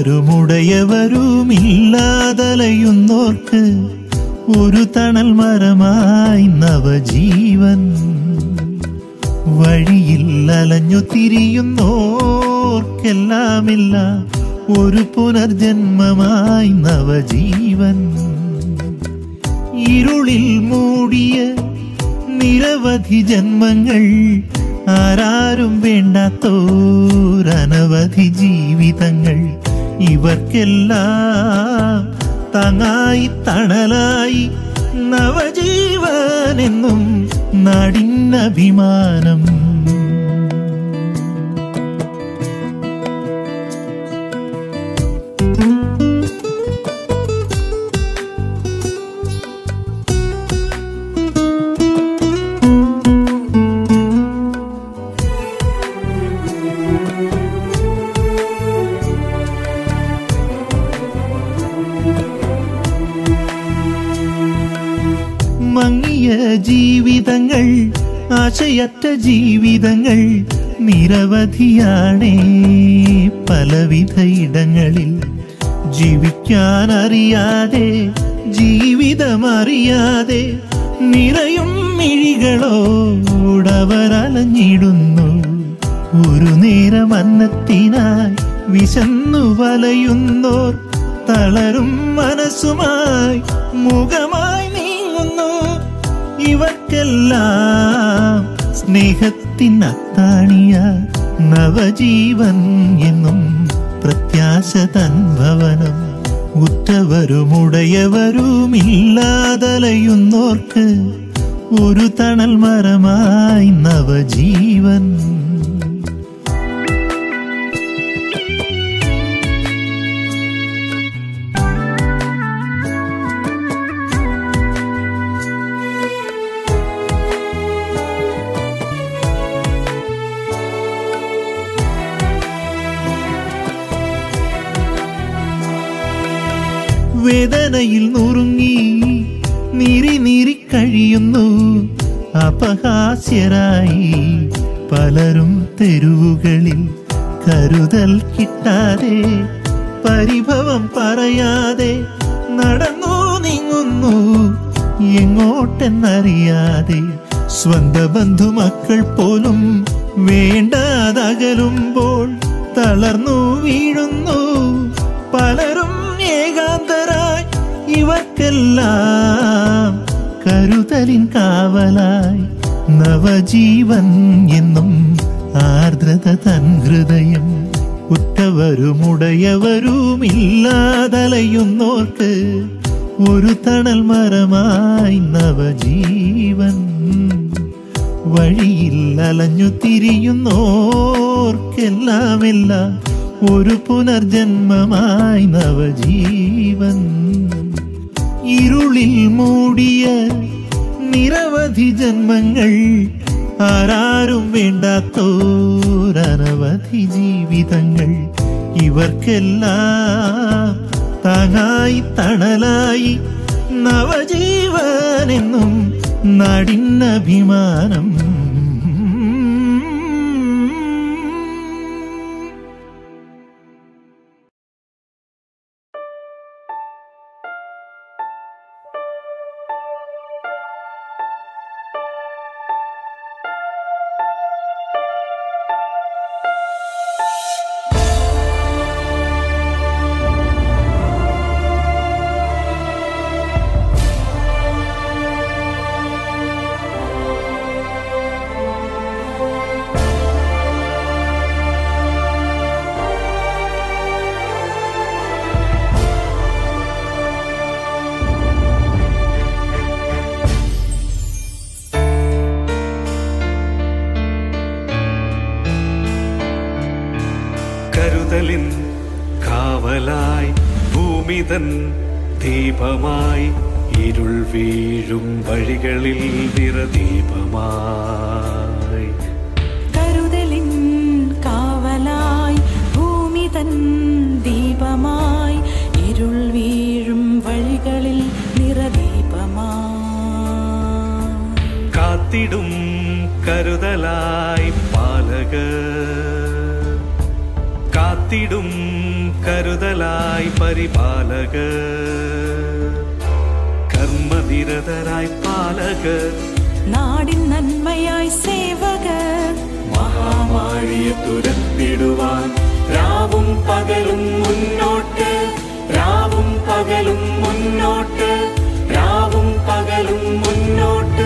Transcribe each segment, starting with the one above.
ഉറ്റവരുമുടയവരുമില്ലാതലയുന്നോർക്ക് ഒരു തണൽ മരമായി നവജീവൻ വഴിയിൽ അലഞ്ഞു തിരിയുന്നോർക്കെല്ലാമില്ല ഒരു പുനർജന്മമായി നവജീവൻ ഇരുളിൽ മൂടിയ നിരവധി ജന്മങ്ങൾ ആരാരും വേണ്ടാത്തോരനവധി ജീവിതങ്ങൾ ഇവർക്കെല്ലാം തങ്ങായി തണലായി നവജീവനെന്നും നാടിനഭിമാനം മങ്ങിയ ജീവിതങ്ങൾ ആശയറ്റ ജീവിതങ്ങൾ നിരവധിയാണേ പലവിധ ഇടങ്ങളിൽ ജീവിക്കാൻ അറിയാതെ ജീവിതമറിയാതെ നിറയും മിഴികളോടവരലഞ്ഞിടുന്നു ഒരു നേരം അന്നത്തിനായി വിശന്നു വലയുന്നോർ തളരും മനസ്സുമായി മുഖമായി നീങ്ങുന്നു ഇവർക്കെല്ലാം സ്നേഹത്തിൻ അത്താണിയ നവജീവൻ എന്നും പ്രത്യാശ തൻ ഭവനം ഉറ്റവരുമുടയവരുമില്ലാതലയുന്നോർക്ക് ഒരു തണൽ മരമായി നവജീവൻ വേദനയിൽ നുറുങ്ങി നീറി നീറി കഴിയുന്നു അപഹാസ്യരായി പലരും തെരുവുകളിൽ കരുതൽ കിട്ടാതെ പരിഭവം പറയാതെ നടന്നു നീങ്ങുന്നു എങ്ങോട്ടെന്നറിയാതെ സ്വന്ത ബന്ധുമക്കൾ പോലും വേണ്ടാതകലുമ്പോൾ തളർന്നു വീഴുന്നു പലരും ഏകാന്തരായി ഇവർക്കെല്ലാം കരുതലിൻ കാവലായി നവജീവൻ എന്നും ആർദ്രത തൻ ഹൃദയം ഉറ്റവരുമുടയവരുമില്ലാതലയുന്നോർക്ക് ഒരു തണൽ മരമായി നവജീവൻ വഴിയിൽ അലഞ്ഞു തിരിയുന്നോർക്കെല്ലാമെല്ലാം ഒരു പുനർജന്മമായി നവജീവൻ ഇരുളിൽ മൂടിയ നിരവധി ജന്മങ്ങൾ ആരാരും വേണ്ടാത്തോരനവധി ജീവിതങ്ങൾ ഇവർക്കെല്ലാം താങ്ങായി തണലായി നവജീവനെന്നും നാടിനഭിമാനം കരുതലിൻ കാവലായി ഭൂമിതൻ ദീപമായി ഇരുൾ വീഴും വഴികളിൽ നിറദീപമായി കരുതലിൻ കാവലായി ഭൂമി തൻ ദീപമായി ഇരുൾ വീഴും വഴികളിൽ നിറദീപമായി കാത്തിടും കരുതലായി പാലക കാത്ത ഒത്തിടും കരുതലായി പരിപാലകർ കർമ്മനിരതരായി പാലകർ നാടിൻ നന്മയായി സേവകർ മഹാമാരിയെ തുരത്തിടുവാൻ രാവും പകലും മുന്നോട്ട് രാവും പകലും മുന്നോട്ട് രാവും പകലും മുന്നോട്ട്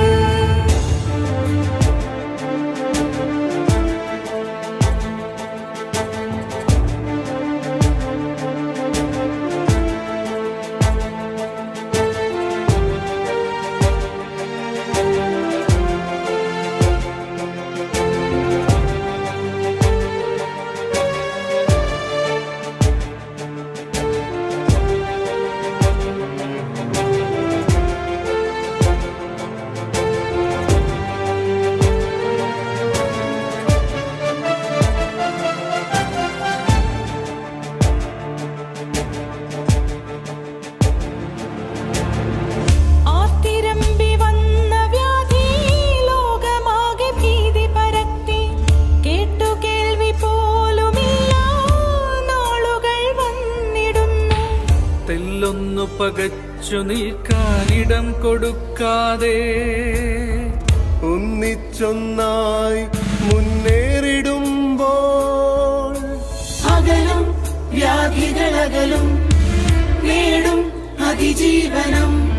ആർത്തിരമ്പി വന്ന വ്യാധി ലോകമാകെ ഭീതി പരത്തി കേട്ടു കേൾവി പോലുമില്ല നാളുകൾ വന്നിടുന്നു തെല്ലൊന്നു പകച്ചു നിൽക്കാനിടം കൊടുക്കാതെ ഒന്നിച്ചൊന്നായി മുന്നേറിടുമ്പോൾ അകലും വ്യാധികളകലും നേടും അതിജീവനം